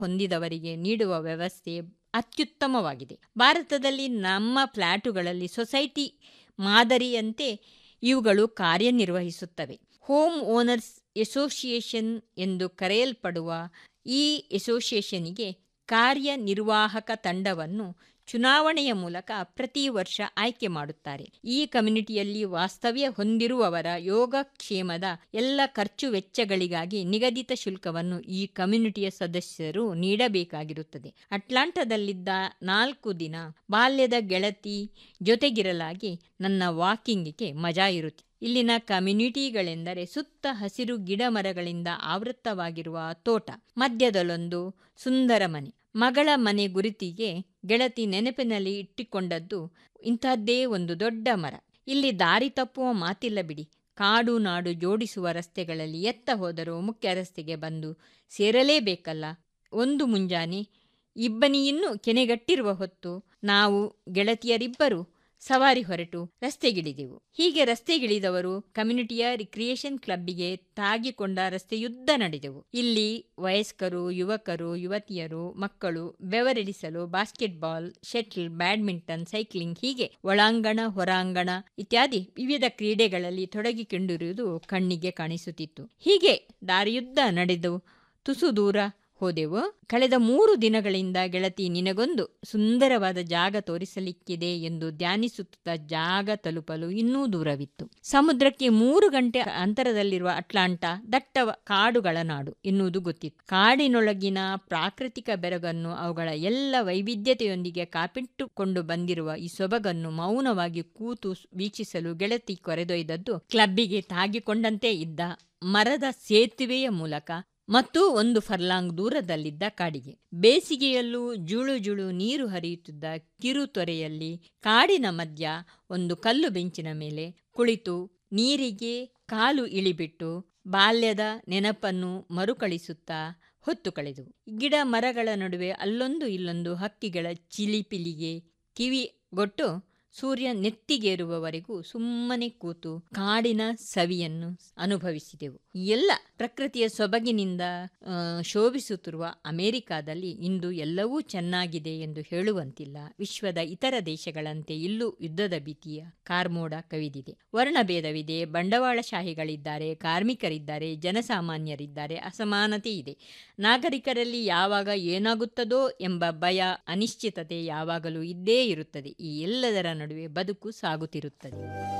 ಹೊಂದಿದವರಿಗೆ ನೀಡುವ ವ್ಯವಸ್ಥೆ ಅತ್ಯುತ್ತಮವಾಗಿದೆ ಭಾರತದಲ್ಲಿ ನಮ್ಮ ಫ್ಲ್ಯಾಟುಗಳಲ್ಲಿ ಸೊಸೈಟಿ ಮಾದರಿಯಂತೆ ಇವುಗಳು ಕಾರ್ಯನಿರ್ವಹಿಸುತ್ತವೆ ಹೋಮ್ ಓನರ್ಸ್ ಎಸೋಸಿಯೇಷನ್ ಎಂದು ಕರೆಯಲ್ಪಡುವ ಈ ಎಸೋಸಿಯೇಷನಿಗೆ ಕಾರ್ಯನಿರ್ವಾಹಕ ತಂಡವನ್ನು ಚುನಾವಣೆಯ ಮೂಲಕ ಪ್ರತಿ ವರ್ಷ ಆಯ್ಕೆ ಮಾಡುತ್ತಾರೆ ಈ ಕಮ್ಯುನಿಟಿಯಲ್ಲಿ ವಾಸ್ತವ್ಯ ಹೊಂದಿರುವವರ ಯೋಗಕ್ಷೇಮದ ಎಲ್ಲ ಖರ್ಚು ವೆಚ್ಚಗಳಿಗಾಗಿ ನಿಗದಿತ ಶುಲ್ಕವನ್ನು ಈ ಕಮ್ಯುನಿಟಿಯ ಸದಸ್ಯರು ನೀಡಬೇಕಾಗಿರುತ್ತದೆ ಅಟ್ಲಾಂಟಾದಲ್ಲಿದ್ದ ನಾಲ್ಕು ದಿನ ಬಾಲ್ಯದ ಗೆಳತಿ ಜೊತೆಗಿರಲಾಗಿ ನನ್ನ ವಾಕಿಂಗಿಗೆ ಮಜಾ ಇರುತ್ತೆ ಇಲ್ಲಿನ ಕಮ್ಯುನಿಟಿಗಳೆಂದರೆ ಸುತ್ತ ಹಸಿರು ಗಿಡ ಮರಗಳಿಂದ ಆವೃತ್ತವಾಗಿರುವ ತೋಟ ಮಧ್ಯದಲ್ಲೊಂದು ಸುಂದರ ಮನೆ ಮಗಳ ಮನೆ ಗುರುತಿಗೆ ಗೆಳತಿ ನೆನಪಿನಲ್ಲಿ ಇಟ್ಟುಕೊಂಡದ್ದು ಇಂಥದ್ದೇ ಒಂದು ದೊಡ್ಡ ಮರ ಇಲ್ಲಿ ದಾರಿ ತಪ್ಪುವ ಮಾತಿಲ್ಲ ಬಿಡಿ ಕಾಡು ನಾಡು ಜೋಡಿಸುವ ರಸ್ತೆಗಳಲ್ಲಿ ಎತ್ತ ಹೋದರೂ ಮುಖ್ಯ ರಸ್ತೆಗೆ ಬಂದು ಸೇರಲೇಬೇಕಲ್ಲ ಒಂದು ಮುಂಜಾನೆ ಇಬ್ಬನಿಯಿನ್ನೂ ಕೆನೆಗಟ್ಟಿರುವ ಹೊತ್ತು ನಾವು ಗೆಳತಿಯರಿಬ್ಬರು ಸವಾರಿ ಹೊರಟು ರಸ್ತೆಗಿಳಿದೆವು ಹೀಗೆ ರಸ್ತೆಗಿಳಿದವರು ಕಮ್ಯುನಿಟಿಯ ರಿಕ್ರಿಯೇಷನ್ ಕ್ಲಬ್ಬಿಗೆ ತಾಗಿಕೊಂಡ ರಸ್ತೆಯುದ್ದ ನಡೆದೆವು ಇಲ್ಲಿ ವಯಸ್ಕರು ಯುವಕರು ಯುವತಿಯರು ಮಕ್ಕಳು ಬೆವರಿಳಿಸಲು ಬಾಸ್ಕೆಟ್ಬಾಲ್ ಶಟ್ಲ್ ಬ್ಯಾಡ್ಮಿಂಟನ್ ಸೈಕ್ಲಿಂಗ್ ಹೀಗೆ ಒಳಾಂಗಣ ಹೊರಾಂಗಣ ಇತ್ಯಾದಿ ವಿವಿಧ ಕ್ರೀಡೆಗಳಲ್ಲಿ ತೊಡಗಿಕೊಂಡಿರುವುದು ಕಣ್ಣಿಗೆ ಕಾಣಿಸುತ್ತಿತ್ತು ಹೀಗೆ ದಾರಿಯುದ್ದ ನಡೆದು ತುಸು ದೂರ ಹೋದೆವು ಕಳೆದ ಮೂರು ದಿನಗಳಿಂದ ಗೆಳತಿ ನಿನಗೊಂದು ಸುಂದರವಾದ ಜಾಗ ತೋರಿಸಲಿಕ್ಕಿದೆ ಎಂದು ಧ್ಯಾನಿಸುತ್ತಾ ಜಾಗ ತಲುಪಲು ಇನ್ನೂ ದೂರವಿತ್ತು ಸಮುದ್ರಕ್ಕೆ ಮೂರು ಗಂಟೆ ಅಂತರದಲ್ಲಿರುವ ಅಟ್ಲಾಂಟಾ ದಟ್ಟ ಕಾಡುಗಳ ನಾಡು ಎನ್ನುವುದು ಗೊತ್ತಿತ್ತು ಕಾಡಿನೊಳಗಿನ ಪ್ರಾಕೃತಿಕ ಬೆರಗನ್ನು ಅವುಗಳ ಎಲ್ಲ ವೈವಿಧ್ಯತೆಯೊಂದಿಗೆ ಕಾಪಿಟ್ಟುಕೊಂಡು ಬಂದಿರುವ ಈ ಸೊಬಗನ್ನು ಮೌನವಾಗಿ ಕೂತು ವೀಕ್ಷಿಸಲು ಗೆಳತಿ ಕೊರೆದೊಯ್ದದ್ದು ಕ್ಲಬ್ಬಿಗೆ ತಾಗಿಕೊಂಡಂತೆ ಇದ್ದ ಮರದ ಸೇತುವೆಯ ಮೂಲಕ ಮತ್ತು ಒಂದು ಫರ್ಲಾಂಗ್ ದೂರದಲ್ಲಿದ್ದ ಕಾಡಿಗೆ ಬೇಸಿಗೆಯಲ್ಲೂ ಜುಳು ಜುಳು ನೀರು ಹರಿಯುತ್ತಿದ್ದ ಕಿರು ತೊರೆಯಲ್ಲಿ ಕಾಡಿನ ಮಧ್ಯ ಒಂದು ಕಲ್ಲು ಬೆಂಚಿನ ಮೇಲೆ ಕುಳಿತು ನೀರಿಗೆ ಕಾಲು ಇಳಿಬಿಟ್ಟು ಬಾಲ್ಯದ ನೆನಪನ್ನು ಮರುಕಳಿಸುತ್ತಾ ಹೊತ್ತು ಕಳೆದವು ಗಿಡ ಮರಗಳ ನಡುವೆ ಅಲ್ಲೊಂದು ಇಲ್ಲೊಂದು ಹಕ್ಕಿಗಳ ಚಿಲಿಪಿಲಿಗೆ ಕಿವಿಗೊಟ್ಟು ಸೂರ್ಯ ನೆತ್ತಿಗೇರುವವರೆಗೂ ಸುಮ್ಮನೆ ಕೂತು ಕಾಡಿನ ಸವಿಯನ್ನು ಅನುಭವಿಸಿದೆವು ಎಲ್ಲ ಪ್ರಕೃತಿಯ ಸೊಬಗಿನಿಂದ ಶೋಭಿಸುತ್ತಿರುವ ಅಮೆರಿಕಾದಲ್ಲಿ ಇಂದು ಎಲ್ಲವೂ ಚೆನ್ನಾಗಿದೆ ಎಂದು ಹೇಳುವಂತಿಲ್ಲ ವಿಶ್ವದ ಇತರ ದೇಶಗಳಂತೆ ಇಲ್ಲೂ ಯುದ್ಧದ ಭೀತಿಯ ಕಾರ್ಮೋಡ ಕವಿದಿದೆ ವರ್ಣಭೇದವಿದೆ ಬಂಡವಾಳಶಾಹಿಗಳಿದ್ದಾರೆ ಕಾರ್ಮಿಕರಿದ್ದಾರೆ ಜನಸಾಮಾನ್ಯರಿದ್ದಾರೆ ಅಸಮಾನತೆ ಇದೆ ನಾಗರಿಕರಲ್ಲಿ ಯಾವಾಗ ಏನಾಗುತ್ತದೋ ಎಂಬ ಭಯ ಅನಿಶ್ಚಿತತೆ ಯಾವಾಗಲೂ ಇದ್ದೇ ಇರುತ್ತದೆ ಈ ಎಲ್ಲದರ ನಡುವೆ ಬದುಕು ಸಾಗುತ್ತಿರುತ್ತದೆ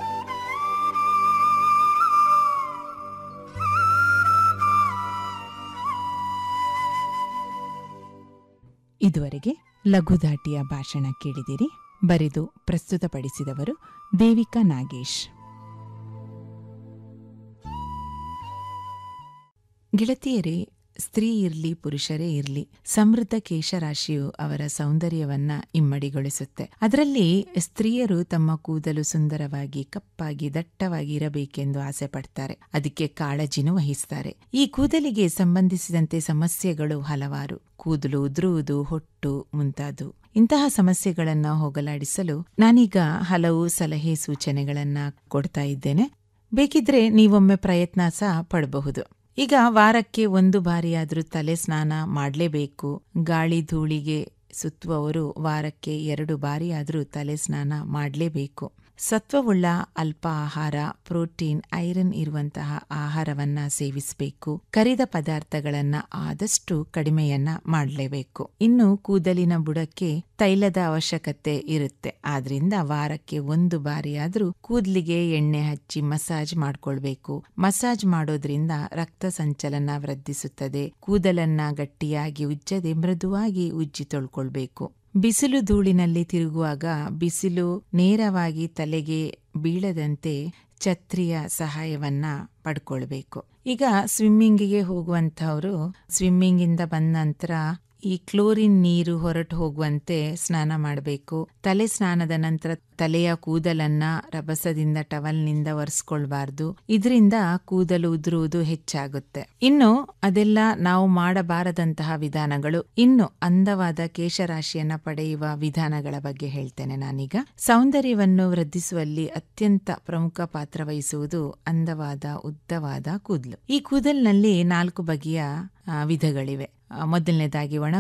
ಇದುವರೆಗೆ ಲಘುದಾಟಿಯ ಭಾಷಣ ಕೇಳಿದಿರಿ ಬರೆದು ಪ್ರಸ್ತುತಪಡಿಸಿದವರು ದೇವಿಕಾ ನಾಗೇಶ್ ಗೆಳತಿಯರೇ ಸ್ತ್ರೀ ಇರ್ಲಿ ಪುರುಷರೇ ಇರ್ಲಿ ಸಮೃದ್ಧ ಕೇಶರಾಶಿಯು ಅವರ ಸೌಂದರ್ಯವನ್ನ ಇಮ್ಮಡಿಗೊಳಿಸುತ್ತೆ ಅದರಲ್ಲಿ ಸ್ತ್ರೀಯರು ತಮ್ಮ ಕೂದಲು ಸುಂದರವಾಗಿ ಕಪ್ಪಾಗಿ ದಟ್ಟವಾಗಿ ಇರಬೇಕೆಂದು ಆಸೆ ಪಡ್ತಾರೆ ಅದಕ್ಕೆ ಕಾಳಜಿನೂ ವಹಿಸ್ತಾರೆ ಈ ಕೂದಲಿಗೆ ಸಂಬಂಧಿಸಿದಂತೆ ಸಮಸ್ಯೆಗಳು ಹಲವಾರು ಕೂದಲು ಉದುರುವುದು ಹೊಟ್ಟು ಮುಂತಾದು ಇಂತಹ ಸಮಸ್ಯೆಗಳನ್ನ ಹೋಗಲಾಡಿಸಲು ನಾನೀಗ ಹಲವು ಸಲಹೆ ಸೂಚನೆಗಳನ್ನ ಕೊಡ್ತಾ ಇದ್ದೇನೆ ಬೇಕಿದ್ರೆ ನೀವೊಮ್ಮೆ ಪ್ರಯತ್ನ ಸಹ ಪಡಬಹುದು ಈಗ ವಾರಕ್ಕೆ ಒಂದು ಬಾರಿಯಾದ್ರೂ ತಲೆ ಸ್ನಾನ ಮಾಡಲೇಬೇಕು ಗಾಳಿ ಧೂಳಿಗೆ ಸುತ್ತುವವರು ವಾರಕ್ಕೆ ಎರಡು ಬಾರಿಯಾದ್ರೂ ತಲೆ ಸ್ನಾನ ಮಾಡಲೇಬೇಕು ಸತ್ವವುಳ್ಳ ಅಲ್ಪ ಆಹಾರ ಪ್ರೋಟೀನ್ ಐರನ್ ಇರುವಂತಹ ಆಹಾರವನ್ನ ಸೇವಿಸಬೇಕು ಕರಿದ ಪದಾರ್ಥಗಳನ್ನ ಆದಷ್ಟು ಕಡಿಮೆಯನ್ನ ಮಾಡಲೇಬೇಕು ಇನ್ನು ಕೂದಲಿನ ಬುಡಕ್ಕೆ ತೈಲದ ಅವಶ್ಯಕತೆ ಇರುತ್ತೆ ಆದ್ರಿಂದ ವಾರಕ್ಕೆ ಒಂದು ಬಾರಿಯಾದ್ರೂ ಕೂದಲಿಗೆ ಎಣ್ಣೆ ಹಚ್ಚಿ ಮಸಾಜ್ ಮಾಡ್ಕೊಳ್ಬೇಕು ಮಸಾಜ್ ಮಾಡೋದ್ರಿಂದ ರಕ್ತ ಸಂಚಲನ ವೃದ್ಧಿಸುತ್ತದೆ ಕೂದಲನ್ನ ಗಟ್ಟಿಯಾಗಿ ಉಜ್ಜದೆ ಮೃದುವಾಗಿ ಉಜ್ಜಿ ತೊಳ್ಕೊಳ್ಬೇಕು ಬಿಸಿಲು ಧೂಳಿನಲ್ಲಿ ತಿರುಗುವಾಗ ಬಿಸಿಲು ನೇರವಾಗಿ ತಲೆಗೆ ಬೀಳದಂತೆ ಛತ್ರಿಯ ಸಹಾಯವನ್ನ ಪಡ್ಕೊಳ್ಬೇಕು ಈಗ ಸ್ವಿಮ್ಮಿಂಗಿಗೆ ಹೋಗುವಂಥವ್ರು ಸ್ವಿಮ್ಮಿಂಗಿಂದ ಬಂದ ನಂತರ ಈ ಕ್ಲೋರಿನ್ ನೀರು ಹೊರಟು ಹೋಗುವಂತೆ ಸ್ನಾನ ಮಾಡಬೇಕು ತಲೆ ಸ್ನಾನದ ನಂತರ ತಲೆಯ ಕೂದಲನ್ನ ರಭಸದಿಂದ ಟವಲ್ನಿಂದ ಒರೆಸ್ಕೊಳ್ಬಾರ್ದು ಇದರಿಂದ ಕೂದಲು ಉದುರುವುದು ಹೆಚ್ಚಾಗುತ್ತೆ ಇನ್ನು ಅದೆಲ್ಲ ನಾವು ಮಾಡಬಾರದಂತಹ ವಿಧಾನಗಳು ಇನ್ನು ಅಂದವಾದ ಕೇಶರಾಶಿಯನ್ನ ಪಡೆಯುವ ವಿಧಾನಗಳ ಬಗ್ಗೆ ಹೇಳ್ತೇನೆ ನಾನೀಗ ಸೌಂದರ್ಯವನ್ನು ವೃದ್ಧಿಸುವಲ್ಲಿ ಅತ್ಯಂತ ಪ್ರಮುಖ ಪಾತ್ರ ವಹಿಸುವುದು ಅಂದವಾದ ಉದ್ದವಾದ ಕೂದಲು ಈ ಕೂದಲಿನಲ್ಲಿ ನಾಲ್ಕು ಬಗೆಯ ವಿಧಗಳಿವೆ ಆ, ಮೊದಲನೇದಾಗಿ ಒಣ